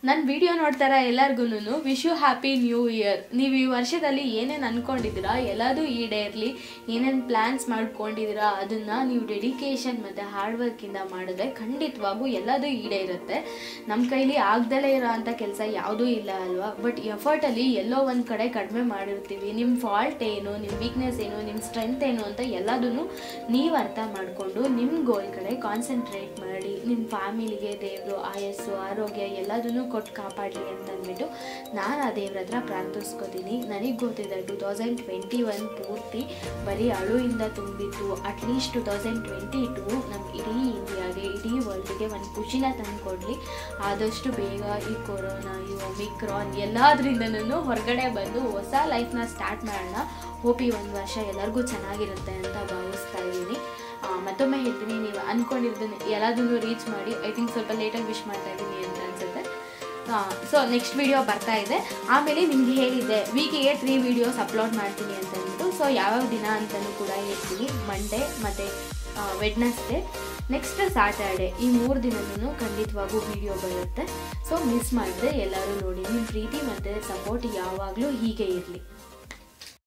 ನನ್ನ ವಿಡಿಯೋ ನೋಡ್ತಾರ ಎಲ್ಲರಿಗೂ wish you happy new year ನೀವು ಈ ವರ್ಷದಲ್ಲಿ ಏನೇನು ಅಂದ್ಕೊಂಡಿದ್ದೀರಾ ಎಲ್ಲದೂ ಈಡೇರಲಿ ಏನೇನು ಪ್ಲ್ಯಾನ್ಸ್ ಮಾಡ್ಕೊಂಡಿದ್ದೀರಾ ಅದನ್ನು ನೀವು ಡೆಡಿಕೇಶನ್ ಮತ್ತು ಹಾರ್ಡ್ ವರ್ಕಿಂದ ಮಾಡಿದ್ರೆ ಖಂಡಿತವಾಗೂ ಎಲ್ಲದೂ ಈಡೇರುತ್ತೆ ನಮ್ಮ ಕೈಲಿ ಆಗ್ದಲೇ ಇರೋ ಅಂಥ ಕೆಲಸ ಯಾವುದೂ ಇಲ್ಲ ಅಲ್ವಾ ಬಟ್ ಎಫರ್ಟಲ್ಲಿ ಎಲ್ಲೋ ಒಂದು ಕಡೆ ಕಡಿಮೆ ಮಾಡಿರ್ತೀವಿ ನಿಮ್ಮ ಫಾಲ್ಟ್ ಏನು ನಿಮ್ಮ ವೀಕ್ನೆಸ್ ಏನು ನಿಮ್ಮ ಸ್ಟ್ರೆಂತ್ ಏನು ಅಂತ ಎಲ್ಲದನ್ನು ನೀವು ಅರ್ಥ ಮಾಡಿಕೊಂಡು ನಿಮ್ಮ ಗೋಲ್ ಕಡೆ ಕಾನ್ಸಂಟ್ರೇಟ್ ಮಾಡಿ ನಿಮ್ಮ ಫ್ಯಾಮಿಲಿಗೆ ದೇವರು ಆಯಸ್ಸು ಆರೋಗ್ಯ ಎಲ್ಲದನ್ನು ಕೊಟ್ಟು ಕಾಪಾಡಲಿ ಅಂತ ಅಂದ್ಬಿಟ್ಟು ನಾನು ಆ ದೇವ್ರ ಹತ್ರ ಪ್ರಾರ್ಥಿಸ್ಕೋತೀನಿ ನನಗೆ ಗೊತ್ತಿದೆ ಟು ತೌಸಂಡ್ ಟ್ವೆಂಟಿ ಒನ್ ಪೂರ್ತಿ ಬರೀ ಅಳುವಿಂದ ತುಂಬಿತ್ತು at least two thousand twenty two ನಮ್ಮ ಇಡೀ ಇಂಡಿಯಾಗೆ ಇಡೀ ವರ್ಲ್ಡ್ಗೆ ಒಂದು ಖುಷಿನ ತಂದುಕೊಡ್ಲಿ ಆದಷ್ಟು ಬೇಗ ಈ ಕೊರೋನಾ ಈ ಒಮಿಕ್ರಾನ್ ಎಲ್ಲದರಿಂದನೂ ಹೊರಗಡೆ ಬಂದು ಹೊಸ ಲೈಫ್ನ ಸ್ಟಾರ್ಟ್ ಮಾಡೋಣ ಹೋಪ್ ಈ ಒಂದು ವರ್ಷ ಎಲ್ಲರಿಗೂ ಚೆನ್ನಾಗಿರುತ್ತೆ ಅಂತ ಭಾವಿಸ್ತಾ ಇದ್ದೀನಿ ಆ, ಮತ್ತೊಮ್ಮೆ ಹೇಳ್ತೀನಿ ನೀವು ಅಂದ್ಕೊಂಡಿರೋದನ್ನ ಎಲ್ಲದನ್ನು ರೀಚ್ ಮಾಡಿ ಐ ಥಿಂಕ್ ಸ್ವಲ್ಪ ಲೇಟಾಗಿ ವಿಶ್ ಮಾಡ್ತಾ ಇದ್ದೀನಿ ಅಂತ ಅನ್ಸುತ್ತೆ ಸೊ ನೆಕ್ಸ್ಟ್ ವಿಡಿಯೋ ಬರ್ತಾ ಇದೆ ಆಮೇಲೆ ನಿಮ್ಗೆ ಹೇಳಿದ್ದೆ ವೀಕಿಗೆ ತ್ರೀ ವೀಡಿಯೋಸ್ ಅಪ್ಲೋಡ್ ಮಾಡ್ತೀನಿ ಅಂತ ಅಂದ್ಬಿಟ್ಟು ಸೊ ಯಾವ್ಯಾವ ದಿನ ಅಂತಲೂ ಕೂಡ ಹೇಳ್ತೀನಿ ಮಂಡೇ ಮತ್ತು ವೆಡ್ನಸ್ಡೇ ನೆಕ್ಸ್ಟ್ ಸ್ಯಾಟರ್ಡೆ ಈ ಮೂರು ದಿನನೂ ಖಂಡಿತವಾಗೂ ವಿಡಿಯೋ ಬರುತ್ತೆ ಸೊ ಮಿಸ್ ಮಾಡಿದೆ ಎಲ್ಲರೂ ನೋಡಿ ನಿಮ್ಮ ಪ್ರೀತಿ ಮತ್ತು ಸಪೋರ್ಟ್ ಯಾವಾಗಲೂ ಹೀಗೆ ಇರಲಿ